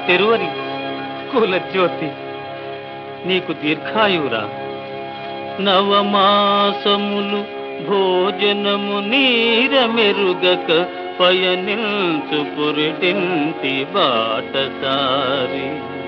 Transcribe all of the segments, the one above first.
తెరువరి కులజ్యోతి నీకు దీర్ఘాయురా నవమాసములు భోజనము నీర మెరుగక పయనించు పురిటింటి బాటసారి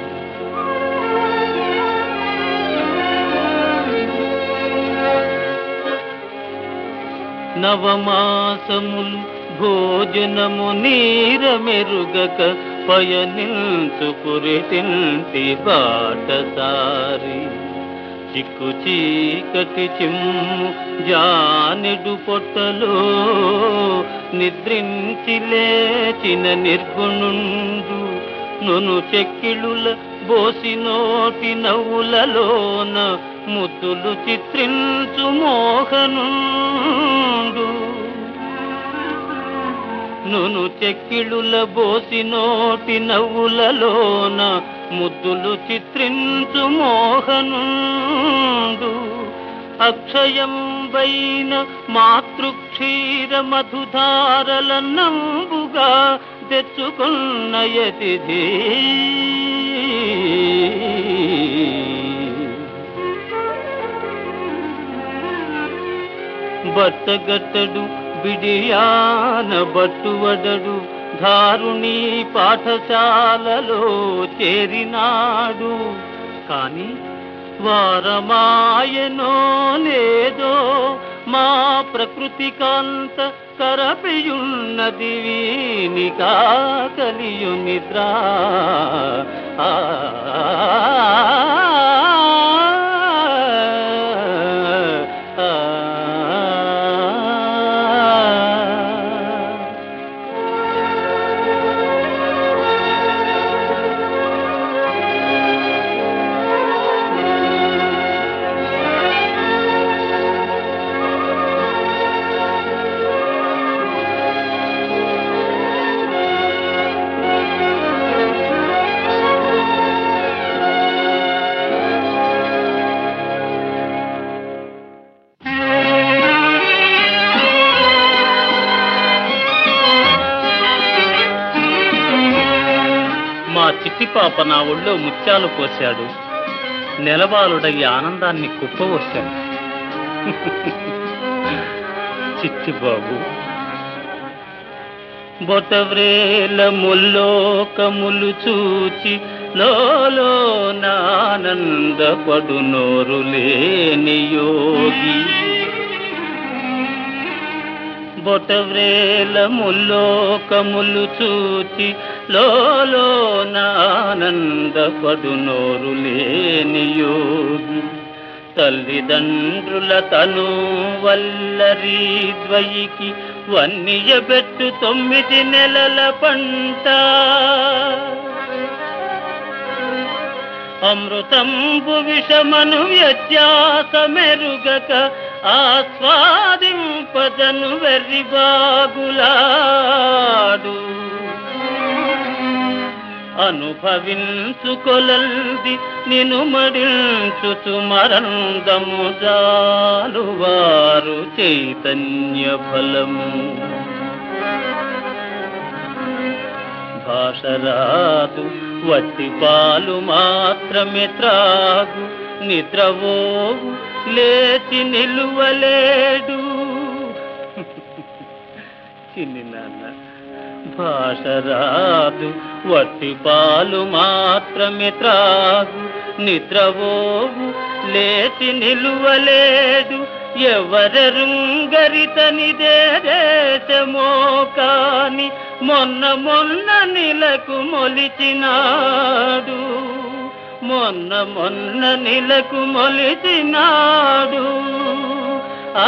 నవమాసములు భోజనము నీర మెరుగక పయనించు పురిటింటి బాటసారి చిక్కు చీకటి చిమ్ము జానెడు పొట్టలో నిద్రించి లేచిన నిర్గుణుండు నును చెక్కిళుల బోసినోటి నవ్వులలోన ముద్దులు చిత్రించు మోహనుండు నును చెక్కిళుల బోసినోటి నవ్వులలోన ముద్దులు చిత్రించు మోహనుండు అక్షయం వైన మాతృక్షీర మధుధారల నంబుగా తెచ్చుకున్న యతిథి బట్టగట్టడు బిడియాన బట్టువడడు ధారుణి పాఠశాలలో చేరినాడు కాని వారమాయనో లేదో మా ప్రకృతి కాంత కరపియున్నది వీని కాకలియు నిద్ర ఆ మా చిట్టి పాప నా ఒళ్ళో ముత్యాలు పోశాడు నెలబాలుడై ఆనందాన్ని కుప్పవచ్చాడు చిట్టి బాబు బొటవ్రేల ముల్లోకములు చూచి లోలో నానందపడు నోరు లేని యోగి బొటవ్రేల ముల్లోకములు చూచి లోలో నానందపడు నోరు లేని యోగి తల్లిదండ్రుల తను వల్లరి ద్వయికి వన్నియబెట్టు తొమ్మిది నెలల పంట అమృతంబు విషమను వ్యత్యాస మెరుగక ఆస్వాదింపదను వెర్రిబాగులాడు అనుభవించుకొలల్ది నిను మడించుచు మరందము జాలువారు చైతన్య ఫలము భాషరాదు వట్టి పాలు మాత్రమే త్రాగు నిద్రవోవు లేచి నిలువలేడు చిన్ని నాన్న భాష రాదు వట్టి పాలు మాత్రమే త్రాగు నిద్రవోవు లేచి నిలువలేడు ఎవరెరుంగరితనిదే దేశమో కాని మొన్న మొన్న నిలకు మొలిచినాడు మొన్న మొన్న నిలకు మొలిచినాడు ఆ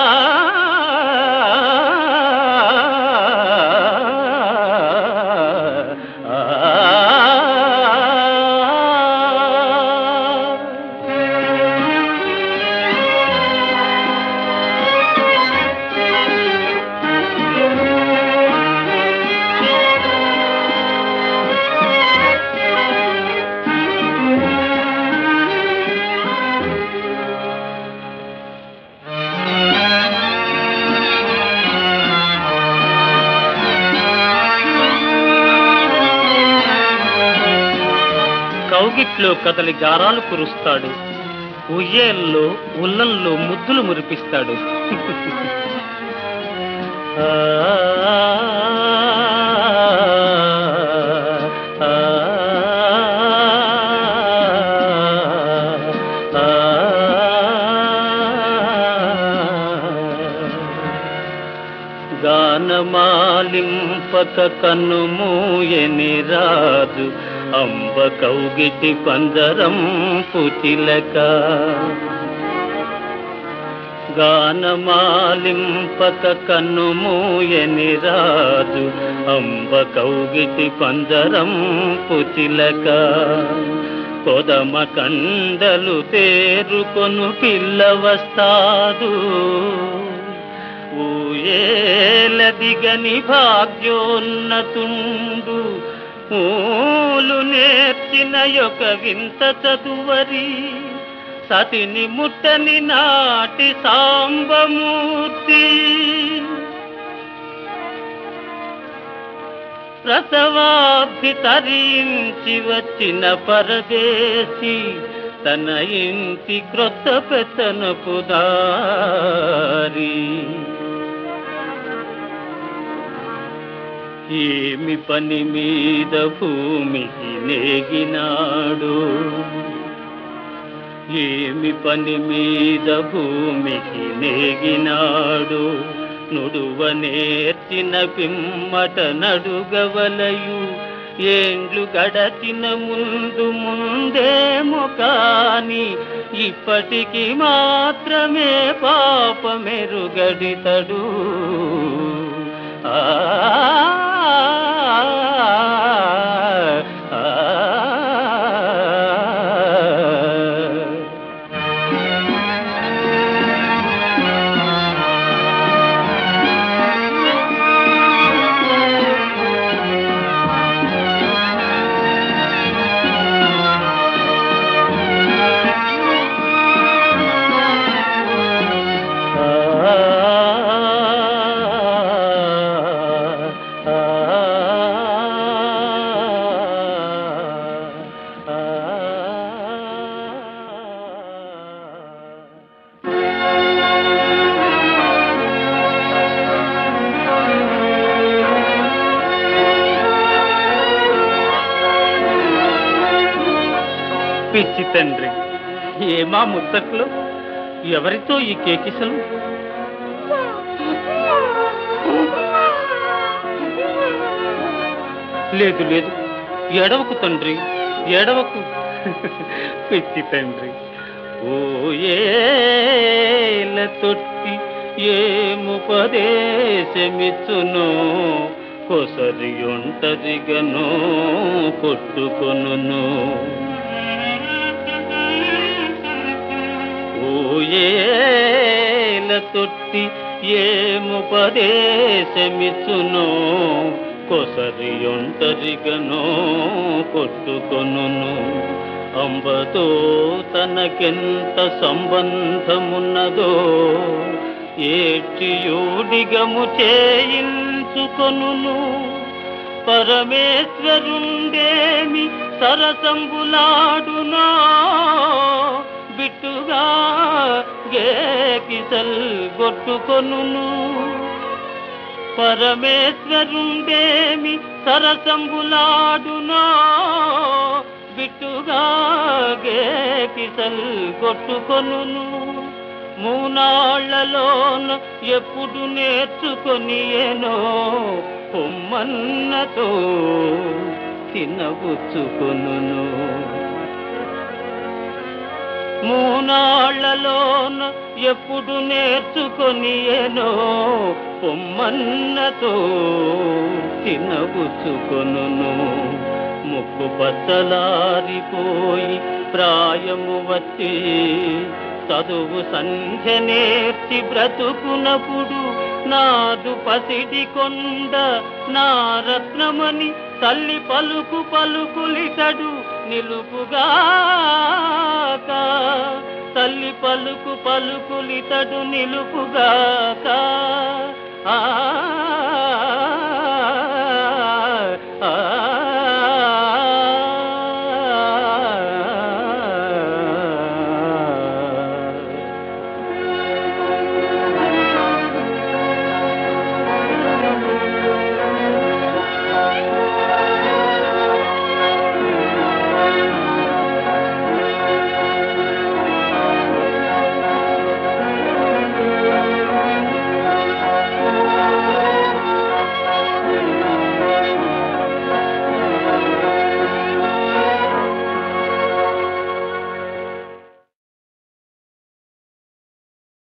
కౌగిట్లో కదలి గారాలు కురుస్తాడు ఉయ్యేల్లో ఉల్లంలో ముద్దులు మురిపిస్తాడు ఆ, ఆ, గానమాలింపక కన్ను మూయని రాజు అంబ కౌగిటి పందరం పుచిలక గానమాలింపక కన్ను మూయని రాజు అంబ కౌగిటి పందరం పుచిలక కొదమ కండలు తేరుకొను పిల్ల వస్తాదు ఊయేల దిగని భాగ్యోన్నతుండు ఊలు నేర్చిన యొక్క వింత చదువరి సతిని ముట్టని నాటి సాంబమూర్తి ప్రసవాభి తరించి వచ్చిన పరదేశి తన ఇంటి క్రొత్త పెత్తనపు దారి ఏమి పని మీద భూమికి నేగినాడు ఏమి పని మీద భూమికి నేగినాడు నుడువ నేర్చిన పిమ్మట నడుగవలయు ఏండ్లు గడచిన ముందు ముందేమో కాని ఇప్పటికి మాత్రమే పాపమెరుగడితడు ఆ పిచ్చి తండ్రి ఏమా ముత్తట్లు ఎవరితో ఈ కేకిసలు లేదు లేదు ఎడవకు తండ్రి ఎడవకు పిచ్చి తండ్రి ఓ ఏల తొట్టి ఏముపదేశమిచ్చునో కొసరి ఒంటరిగనో కొట్టుకొనును ఓయేల తొట్టి ఏముపదేశమిచ్చునో కొసరి ఒంటరిగనో కొట్టుకొనును అంబతో తనకెంత సంబంధమున్నదో ఏటియోడిగము చేయించుకొనును పరమేశ్వరుండేమి సరసంబులాడునా బిట్టుగా గేకిసల్ గొట్టుకొనును పరమేశ్వరుండేమి సరసంబులాడునా బిట్టుగా గేకిసల్ కొట్టుకొనును మూనాళ్లలోన ఎప్పుడు నేర్చుకొనియేనో పొమ్మన్నతో తినబుచ్చుకొనును మూనాళ్లలోన ఎప్పుడు నేర్చుకొనియేనో పొమ్మన్నతో తినబుచ్చుకొనును ముక్కు బద్దలారిపోయి ప్రాయము వచ్చి చదువు సంధ్య నేర్చి బ్రతుకునప్పుడు నాదు పసిడి కొండ నా రత్నమని తల్లి పలుకు పలుకులితడు నిలుపుగాక తల్లి పలుకు పలుకులితడు నిలుపుగాక ఆ